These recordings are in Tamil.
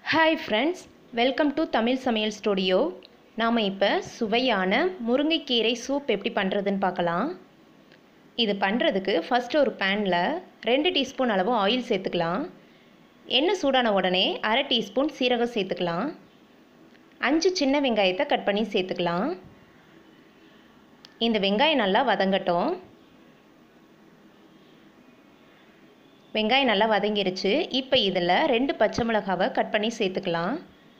hi friends welcome to Tamil சமையல் ஸ்டுடியோ நாம் இப்போ சுவையான முருங்கைக்கீரை சூப் எப்படி பண்ணுறதுன்னு பார்க்கலாம் இது பண்ணுறதுக்கு ஃபஸ்ட்டு ஒரு பேனில் ரெண்டு டீஸ்பூன் அளவு ஆயில் சேர்த்துக்கலாம் எண்ணெய் சூடான உடனே அரை டீஸ்பூன் சீரகம் சேர்த்துக்கலாம் அஞ்சு சின்ன வெங்காயத்தை கட் பண்ணி சேர்த்துக்கலாம் இந்த வெங்காயம் நல்லா வதங்கட்டும் வெங்காயம் நல்லா வதங்கிருச்சு இப்போ இதில் ரெண்டு பச்சை மிளகாவை கட் பண்ணி சேர்த்துக்கலாம்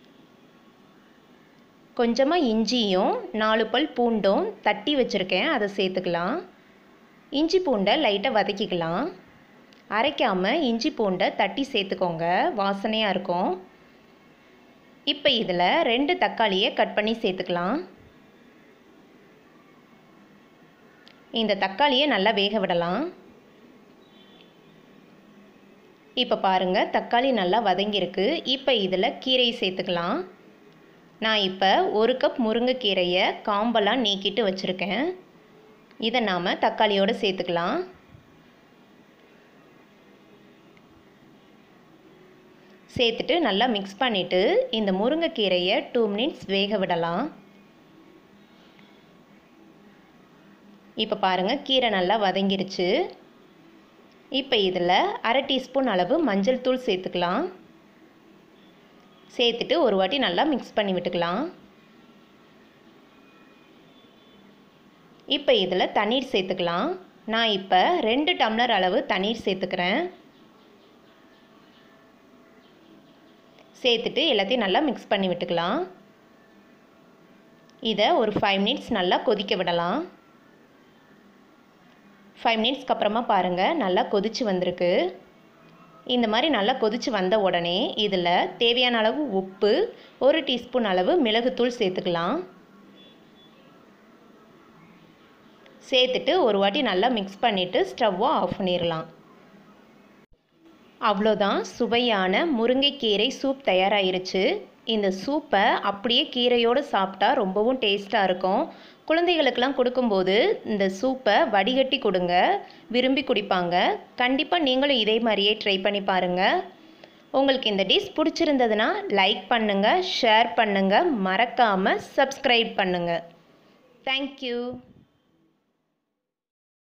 கொஞ்சமாக இஞ்சியும் நாலு பல் பூண்டும் தட்டி வச்சுருக்கேன் அதை சேர்த்துக்கலாம் இஞ்சி பூண்டை லைட்டாக வதக்கிக்கலாம் அரைக்காமல் இஞ்சி பூண்டை தட்டி சேர்த்துக்கோங்க வாசனையாக இருக்கும் இப்போ இதில் ரெண்டு தக்காளியை கட் பண்ணி சேர்த்துக்கலாம் இந்த தக்காளியை நல்லா வேக விடலாம் இப்போ பாருங்கள் தக்காளி நல்லா வதங்கியிருக்கு இப்போ இதில் கீரையை சேர்த்துக்கலாம் நான் இப்போ ஒரு கப் முருங்கைக்கீரையை காம்பெல்லாம் நீக்கிட்டு வச்சுருக்கேன் இதை நாம் தக்காளியோடு சேர்த்துக்கலாம் சேர்த்துட்டு நல்லா மிக்ஸ் பண்ணிவிட்டு இந்த முருங்கைக்கீரையை டூ மினிட்ஸ் வேக விடலாம் இப்போ பாருங்கள் கீரை நல்லா வதங்கிருச்சு இப்போ இதில் அரை டீஸ்பூன் அளவு மஞ்சள் தூள் சேர்த்துக்கலாம் சேர்த்துட்டு ஒரு வாட்டி நல்லா மிக்ஸ் பண்ணி விட்டுக்கலாம் இப்போ இதில் தண்ணீர் சேர்த்துக்கலாம் நான் இப்போ ரெண்டு டம்ளர் அளவு தண்ணீர் சேர்த்துக்கிறேன் சேர்த்துட்டு எல்லாத்தையும் நல்லா மிக்ஸ் பண்ணி விட்டுக்கலாம் இதை ஒரு ஃபைவ் மினிட்ஸ் நல்லா கொதிக்க விடலாம் ஃபைவ் மினிட்ஸ்க்கு அப்புறமா பாருங்கள் நல்லா கொதிச்சு வந்திருக்கு இந்த மாதிரி நல்லா கொதிச்சு வந்த உடனே இதில் தேவையான அளவு உப்பு ஒரு டீஸ்பூன் அளவு மிளகுத்தூள் சேர்த்துக்கலாம் சேர்த்துட்டு ஒரு வாட்டி நல்லா மிக்ஸ் பண்ணிவிட்டு ஸ்டவ்வை ஆஃப் பண்ணிடலாம் அவ்வளோதான் சுவையான முருங்கைக்கீரை சூப் தயாராகிருச்சு இந்த சூப்பை அப்படியே கீரையோடு சாப்பிட்டா ரொம்பவும் டேஸ்ட்டாக இருக்கும் குழந்தைகளுக்கெல்லாம் கொடுக்கும்போது இந்த சூப்பை வடிகட்டி கொடுங்க விரும்பி குடிப்பாங்க கண்டிப்பாக நீங்களும் இதே மாதிரியே ட்ரை பண்ணி பாருங்கள் உங்களுக்கு இந்த டிஷ் பிடிச்சிருந்ததுன்னா லைக் பண்ணுங்கள் ஷேர் பண்ணுங்கள் மறக்காமல் சப்ஸ்கிரைப் பண்ணுங்கள் தேங்க்யூ